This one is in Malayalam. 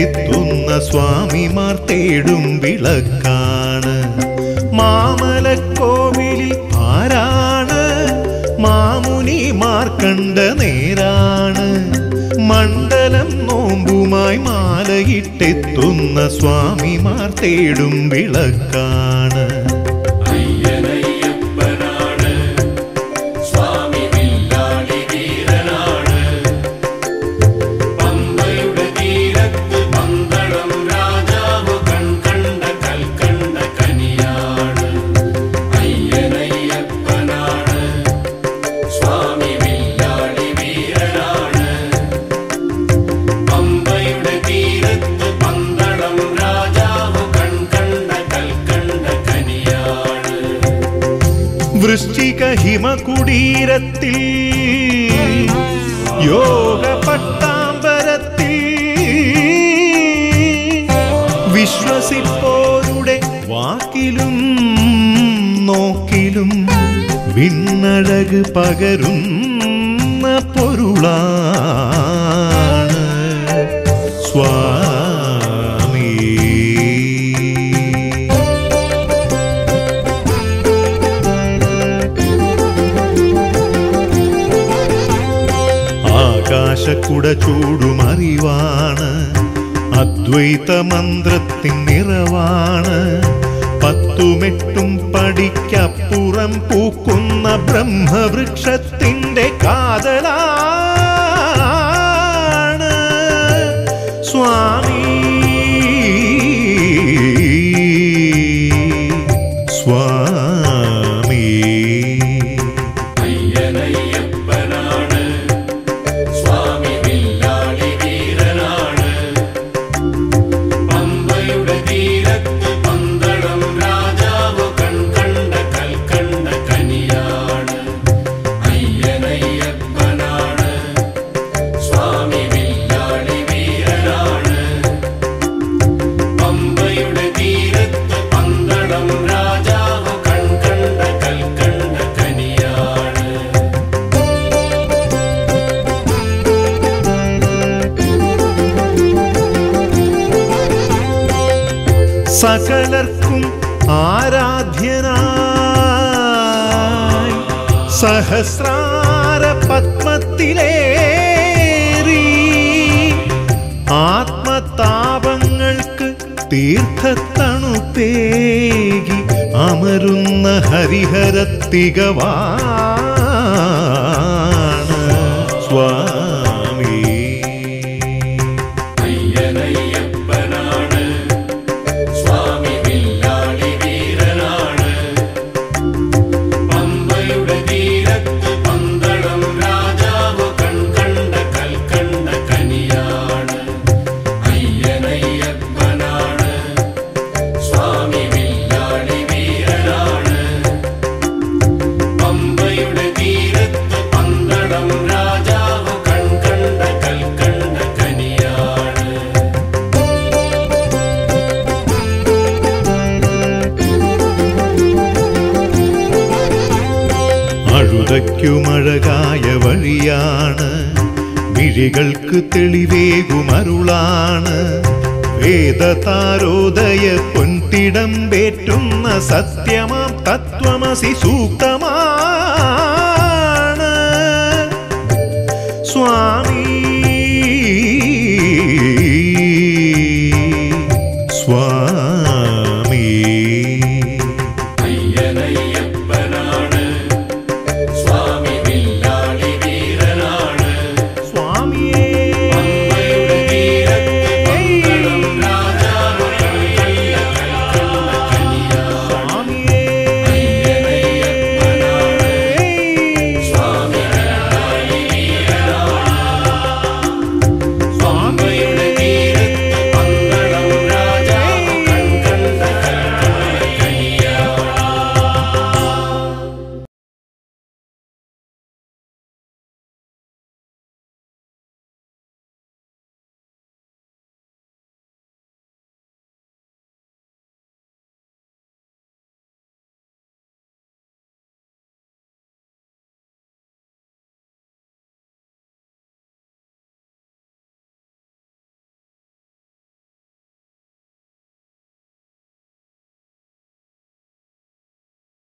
വഴിയിട്ടെത്തുന്ന സ്വാമിമാർ തേടും വിളക്കാണ് മാമലക്കോവിലിൽ ആരാണ് മാമുനിമാർ കണ്ട നേരാണ് മണ്ഡലം നോമ്പുമായി മാലയിട്ടെത്തുന്ന സ്വാമിമാർ തേടും വിളക്കാണ് അയ്യനയ്യപ്പനാണ് സ്വാമി വില്ലാളി വീരനാണ് പമ്പയുടെ തീരത്ത് പന്തളം രാജാവ് കൺകണ്ട കൽക്കണ്ട കനിയാണ് അയ്യനയ്യപ്പനാണ് സ്വാമി വില്ലാളി വീരനാണ് പമ്പയുടെ തീരത്ത് പന്തളം രാജാവ് കൺകണ്ട കൽക്കണ്ട കനിയാണ് വൃശ്ചിക ഹിമകുടീരത്തിൽ യോഗ പട്ടാമ്പരത്തിൽ വിശ്വസിപ്പോരുടെ വാക്കിലും നോക്കിലും വിണ്ണഴക് പകരുന്ന പൊരുളാണ് സ്വാമി ആകാശക്കുട ചൂടുമറിവാണ് അദ്വൈത മന്ത്രത്തിൻ നിറവാണ് പത്തുമെട്ടും പടിക്കപ്പുറം പൂക്കുന്ന ബ്രഹ്മവൃക്ഷത്തിന്റെ കാതലാണ് സ്വാമി സ്വാമി അയ്യനയ്യപ്പനാണ് സ്വാമി വില്ലാളി വീരനാണ് പമ്പയുടെ തീരത്ത് പന്തളം രാജാവ് കൺകണ്ട കൽക്കണ്ട കനിയാണ് അയ്യനയ്യപ്പനാണ് സ്വാമി വില്ലാളി വീരനാണ് പമ്പയുടെ തീരത്ത് പന്തളം രാജാവ് കൺകണ്ട കൽക്കണ്ട കനിയാണ് സകലർക്കും ആരാധ്യനായി സഹസ്രാര പത്മത്തിലേറി ആത്മതാപങ്ങൾക്ക് തീർത്ഥത്തണുപ്പേകി അമരുന്ന ഹരിഹരത്തികവാണ് സ്വാമി അയ്യനയ്യപ്പനാണ് സ്വാമി വില്ലാളി വീരനാണ് പമ്പയുടെ തീരത്ത് പന്തളം രാജാവ് കൺകണ്ട കൽക്കണ്ട കനിയാണ് അയ്യനയ്യപ്പനാണ് സ്വാമി വില്ലാളി വീരനാണ് പമ്പയുടെ തീരത്ത് പന്തളം രാജാവ് കൺകണ്ട കൽക്കണ്ട കനിയാണ് അഴുതയ്ക്കുമഴകായ വഴിയാണ് മിഴികൾക്ക് തെളിവേകുമരുളാണ് വേദതാരോദയ പൊൻതിടം പേറ്റുന്ന സത്യമാം തത്വമസി സൂക്തമാണ് സ്വാമി